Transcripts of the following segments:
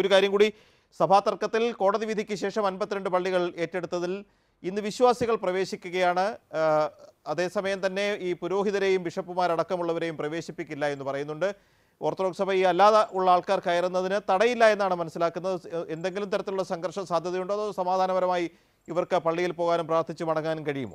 ഒരു കാര്യം കൂടി സഭാ തർക്കത്തിൽ കോടതി വിധിക്ക് ശേഷം അൻപത്തിരണ്ട് പള്ളികൾ ഏറ്റെടുത്തതിൽ ഇന്ന് വിശ്വാസികൾ പ്രവേശിക്കുകയാണ് ആ, അതേസമയം തന്നെ ഈ പുരോഹിതരെയും ബിഷപ്പുമാരടക്കമുള്ളവരെയും പ്രവേശിപ്പിക്കില്ല എന്ന് പറയുന്നുണ്ട് ഓർത്തഡോക്സ് സഭ ഈ അല്ലാതെ ഉള്ള ആൾക്കാർ കയറുന്നതിന് തടയില്ല എന്നാണ് മനസ്സിലാക്കുന്നത് എന്തെങ്കിലും തരത്തിലുള്ള സംഘർഷ സാധ്യതയുണ്ടോ അതോ സമാധാനപരമായി ഇവർക്ക് പള്ളിയിൽ പോകാനും പ്രാർത്ഥിച്ചു മടങ്ങാനും കഴിയുമോ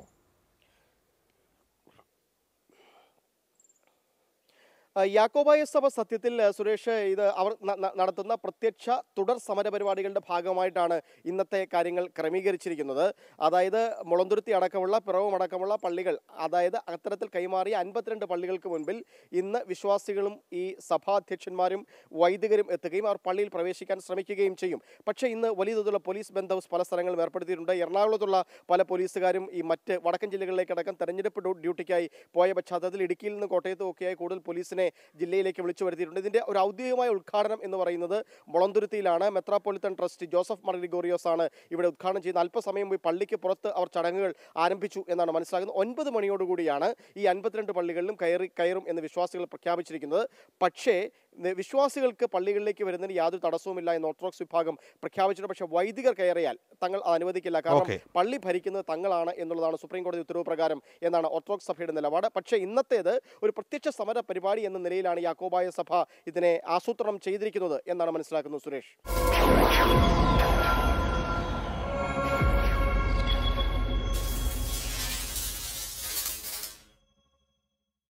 ആ, യാക്കോബായ സഭ സത്യത്തിൽ ആ, സുരേഷ് ഇത് അവർ ന- ന- നടത്തുന്ന പ്രത്യക്ഷ തുടർ സമരപരിപാടികളുടെ ഭാഗമായിട്ടാണ് ഇന്നത്തെ കാര്യങ്ങൾ ക്രമീകരിച്ചിരിക്കുന്നത് അതായത് മുളന്തുരുത്തി അടക്കമുള്ള പിറവം അടക്കമുള്ള പള്ളികൾ അതായത് അത്തരത്തിൽ കൈമാറിയ അൻപത്തിരണ്ട് പള്ളികൾക്ക് മുൻപിൽ ഇന്ന് വിശ്വാസികളും ഈ സഭാധ്യക്ഷന്മാരും വൈദികരും എത്തുകയും അവർ പള്ളിയിൽ പ്രവേശിക്കാൻ ശ്രമിക്കുകയും ചെയ്യും പക്ഷേ ഇന്ന് വലിയ തോതിലുള്ള പോലീസ് ബന്ധവും പല സ്ഥലങ്ങളും ഏർപ്പെടുത്തിയിട്ടുണ്ട് എറണാകുളത്തുള്ള പല പോലീസുകാരും ഈ മറ്റ് വടക്കൻ ജില്ലകളിലേക്കടക്കം തെരഞ്ഞെടുപ്പ് ഡ്യൂ- ഡ്യൂട്ടിക്കായി പോയ പശ്ചാത്തലത്തിൽ ഇടുക്കിയിൽ നിന്ന് കോട്ടയത്തും ഒക്കെയായി കൂടുതൽ പോലീസിനെ ജില്ലയിലേക്ക് വിളിച്ചു വരുത്തിയിട്ടുണ്ട് ഇതിന്റെ ഒരു ഔദ്യോഗികമായ ഉദ്ഘാടനം എന്ന് പറയുന്നത് മുളന്തുരുത്തിയിലാണ് metropolitan trust Joseph Mar Gregorios ആണ് ഇവിടെ ഉദ്ഘാടനം ചെയ്യുന്നത് അല്പസമയം ഈ പള്ളിക്ക് പുറത്ത് അവർ ചടങ്ങുകൾ ആരംഭിച്ചു എന്നാണ് മനസ്സിലാകുന്നത് ഒൻപത് മണിയോടുകൂടിയാണ് ഈ അൻപത്തിരണ്ട് പള്ളികളിലും കയറി കയറും എന്ന് വിശ്വാസികൾ പ്രഖ്യാപിച്ചിരിക്കുന്നത് പക്ഷേ ന- വിശ്വാസികൾക്ക് പള്ളികളിലേക്ക് വരുന്നതിന് യാതൊരു തടസ്സവുമില്ല എന്ന് ഓർത്തഡോക്സ് വിഭാഗം പ്രഖ്യാപിച്ചിട്ടുണ്ട് പക്ഷേ വൈദികർ കയറിയാൽ തങ്ങൾ അത് അനുവദിക്കില്ല കാരണം Okay. പള്ളി ഭരിക്കുന്നത് തങ്ങളാണ് എന്നുള്ളതാണ് സുപ്രീം കോടതി ഉത്തരവ് പ്രകാരം എന്നാണ് ഓർത്തഡോക്സ് സഭയുടെ നിലപാട് പക്ഷേ ഇന്നത്തേത് ഒരു പ്രത്യക്ഷ സമര പരിപാടി എന്ന നിലയിലാണ് യാക്കോബായ സഭ ഇതിനെ ആസൂത്രണം ചെയ്തിരിക്കുന്നത് എന്നാണ് മനസ്സിലാക്കുന്നത് സുരേഷ്